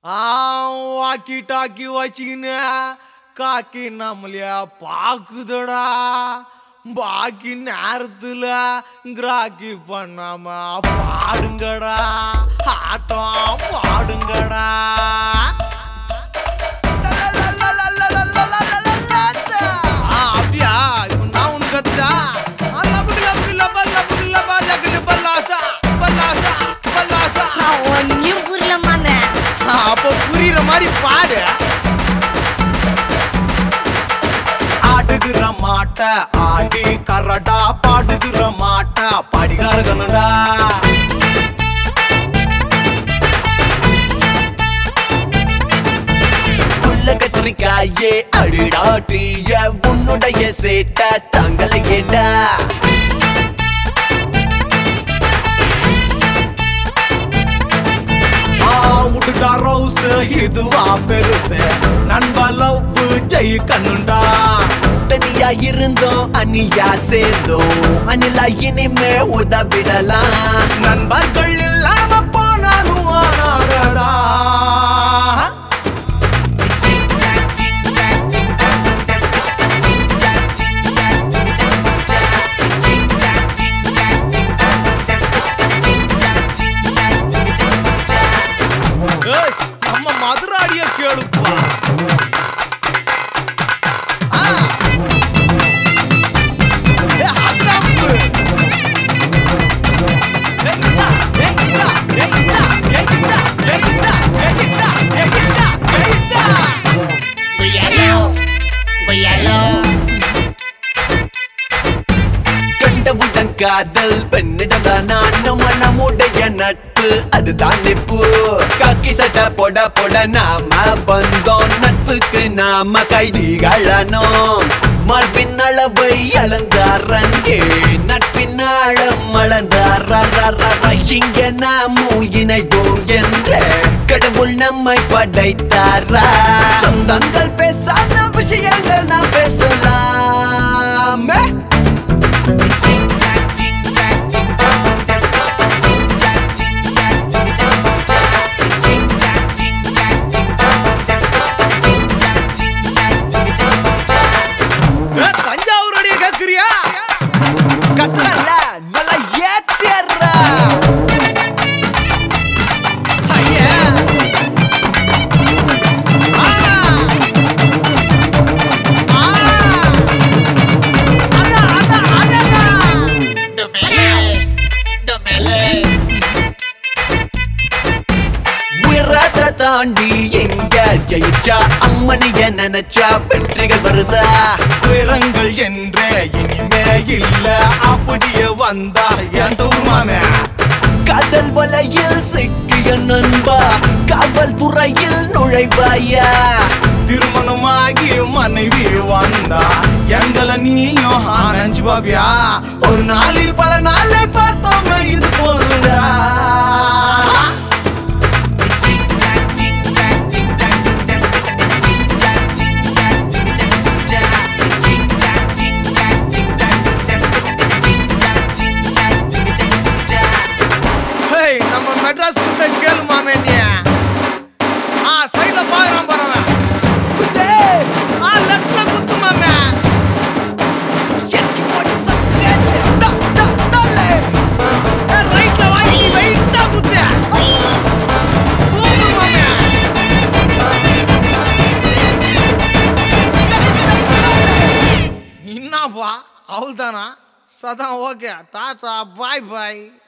ஆ walkie talkie வச்சுக்கின்னு காக்கி நம்மளைய பாக்குதடா பாக்கி நேரத்துல கிராக்கி பண்ணாம பாடுங்கடா ஆட்டம் பாடுங்கடா ஆ, அப்படியா இப்ப நான் உனக்கு கத்துட்டா ஆ, லபுக்கு, லபுக்கு, லபா, லபுக்கு, லபா, லகுலு, பல்லாசா, பல்லாசா, பல்லாசா. ஒன்னும் புரியல மாமே ஆ, அப்போ புரியுற மாதிரி பாடு ஆடுகிற மாட்ட ஆடி கரடா பாடுகிற மாட்ட படிகாரகனடா உள்ள கத்திரிக்காயே அடிடாட்டிய உன்னுடைய சேட்ட தங்களையேடா ஆ, உடுடா ரோஸ் இதுவா பெருசு நண்பா லவ் ஜெய் கண்ணுண்டா தனியா இருந்தோம் அனியா சேர்ந்தோம் அனிலா இனிமே உதவிடலாம் நண்பர்கள் இல்லாம போனாலும் ஆனாடா ஏய், நம்ம மதுராடிய கேளுப்பா ஆ. ஏய், அதாப்பு. ஏய், இந்தா, ஏய், இந்தா, ஏய், இந்தா, ஏய், இந்தா, ஏய், இந்தா, ஏய், இந்தா, ஏய், இந்தா, ஏய், இந்தா. கண்டவுடன் காதல் பெண்ணிடம் நான் நம்முடைய நட்பு அதுதான் நிப்பு காக்கி சட்டை போட போட நாம வந்தோம் நட்புக்கு நாம கைதிகளனோம் மார்பின் அளவை அளந்தாரங்கே நட்பின் ஆழம் அளந்தார இங்க நாமும் இணைவோம் என்ற கடவுள் நம்மை படைத்தாரா சொந்தங்கள் பேசாத விஷயங்கள் நாம் பேசலாமே ஏய், தஞ்சாவூருடைய கேக்குறியா கட்டல நல்லா ஏத்திடுறா ஐயா ஆ. ஆ. அதான், அதான், அதான். உயரத தாண்டி எங்க ஜெயிச்சா அம்மனிய நினைச்சா வெற்றிகள் வருதா உயரங்கள் என்றே இனிமே இல்ல அப்படியே வந்தா என் தூர்மானே காதல் வலையில் சிக்கிய நண்பா காவல் துறையில் நுழைவாயா திருமணமாகி மனைவி வந்தா எங்களை நீயும் ஆனஞ்சு பாபியா ஒரு நாளில் பல நாளை பார்த்தோமே இது போதுடா ஹேய் நம்ம மெட்ராஸ் குத்த கேளு மாமே நீ ஆ சைடுல பாக்குறான் பாருங்க குத்து ஆ லெஃப்ட்ல குத்து மாமே எனக்கு போட்டு சாப்பிடுறேன். டா, டா, டாலே. ரைட்ல வாங்கி வெயிட்டா குத்து சூப்பர் மாமே என்னப்பா அவள் தானா சதான் ஓகே டாட்டா பாய் பாய்